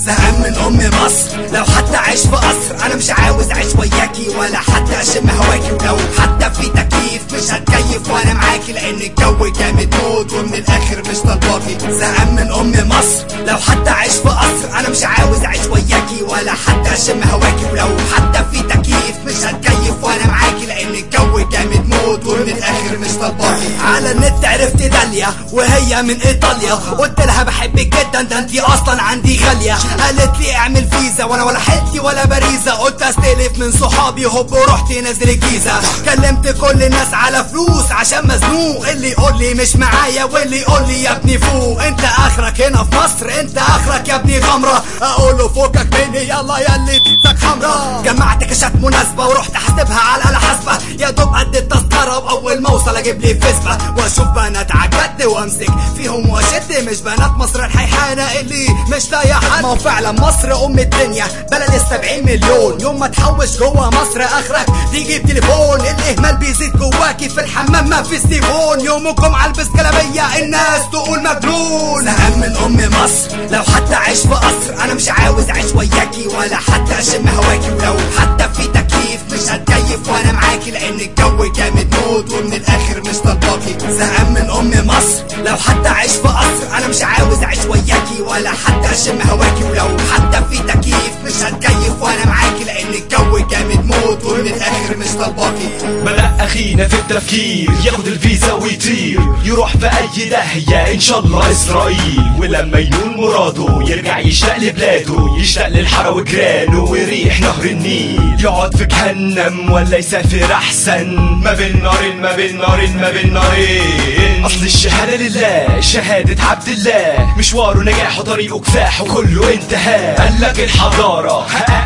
زهقان من ام مصر لو حتى عيش في قصر انا مش عاوز اعيش وياكي ولا حتى اشم هواكي ولو حتى في تكييف مش هتكيف وانا معاكي لان الجو جامد موت ومن الاخر مش طالباكي زهقان من ام مصر لو حتى عيش في قصر انا مش عاوز اعيش وياكي ولا حتى اشم هواكي ولو حتى في تكييف مش هتكيف وانا معاكي لان الجو جامد موت ومن الاخر مش طالباكي على النت عرفت داليا وهي من ايطاليا قلت لها بحبك جدا ده انتي اصلا عندي غاليه قالت لي اعمل فيزا وانا ولا حلتي ولا باريزا قلت استلف من صحابي هوب ورحت نازل الجيزه كلمت كل الناس على فلوس عشان مزنوق اللي يقول لي مش معايا واللي يقول لي يا ابني فوق انت اخرك هنا في مصر انت اخرك يا ابني غمره اقول له فوقك مني يلا يا اللي فيك حمرا جمعت كشات مناسبه ورحت احسبها على الاله حاسبه يا دوب قد التذكره واول ما اوصل اجيب لي فسبه واشوف بنات عجبت وامسك فيهم واشد مش بنات مصر الحيحانه اللي مش لاقيه حد ما هو فعلا مصر ام الدنيا بلد السبعين مليون يوم ما تحوش جوه مصر اخرك تجيب تليفون الاهمال بيزيد جواكي في الحمام ما في سيفون يوم الجمعه البس جلابيه الناس تقول مجنون زهقان من ام مصر لو حتى عيش في قصر انا مش عاوز اعيش وياكي ولا حتى اشم هواكي ولو حتى في تكييف مش هتكيف وانا معاكي لان الجو جامد موت ومن الاخر مش طالباكي زهقان من ام مصر لو حتى عيش في قصر انا مش عاوز اعيش وياكي ولا حتى اشم هواكي ولو حتى في تكييف مش هتكيف وانا معاكي لان الجو جامد موت ومن الاخر مش طالباكي بدأ أخينا في التفكير ياخد الفيزا ويطير يروح في أي داهية إن شاء الله إسرائيل ولما ينول مراده يرجع يشتاق لبلاده يشتاق للحارة وجيرانه ويريح نهر النيل يقعد في جهنم ولا يسافر أحسن ما بين نارين ما بين نارين ما بين نارين أصل الشهادة لله شهادة عبد الله مشواره نجاحه طريقه كفاحه كله انتهى قال لك الحضارة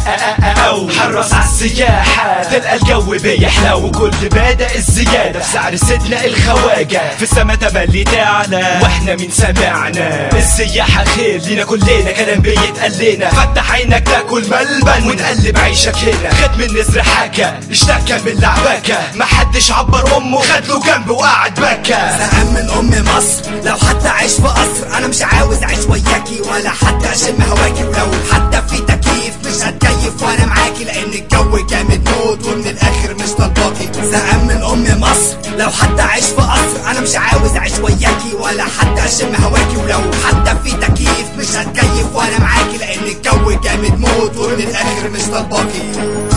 أو حرص على السياحة تلقى الجو بيحلى وكل بادئ الزيادة في سعر سيدنا الخواجة في السما تملي تعلى واحنا من سمعنا السياحة خير لينا كلنا كلام بيتقال لنا فتح عينك تاكل ملبن وتقلب عيشك هنا خد من نسر حكى اشتكى من لعبكة محدش عبر امه خد له جنب وقعد بكى زهقان من ام مصر لو حتى عيش في قصر انا مش عاوز اعيش وياكي ولا حتى اشم هواكي ولو حتى في تكييف مش هتكيف وانا معاكي لان الجو جامد موت ومن الاخر مش طالباكي زهقان من ام مصر لو حتى عيش في قصر انا مش عاوز اعيش وياكي ولا حتى اشم هواكي ولو حتى في تكييف مش هتكيف وانا معاكي لان الجو جامد موت ومن الاخر مش طالباكي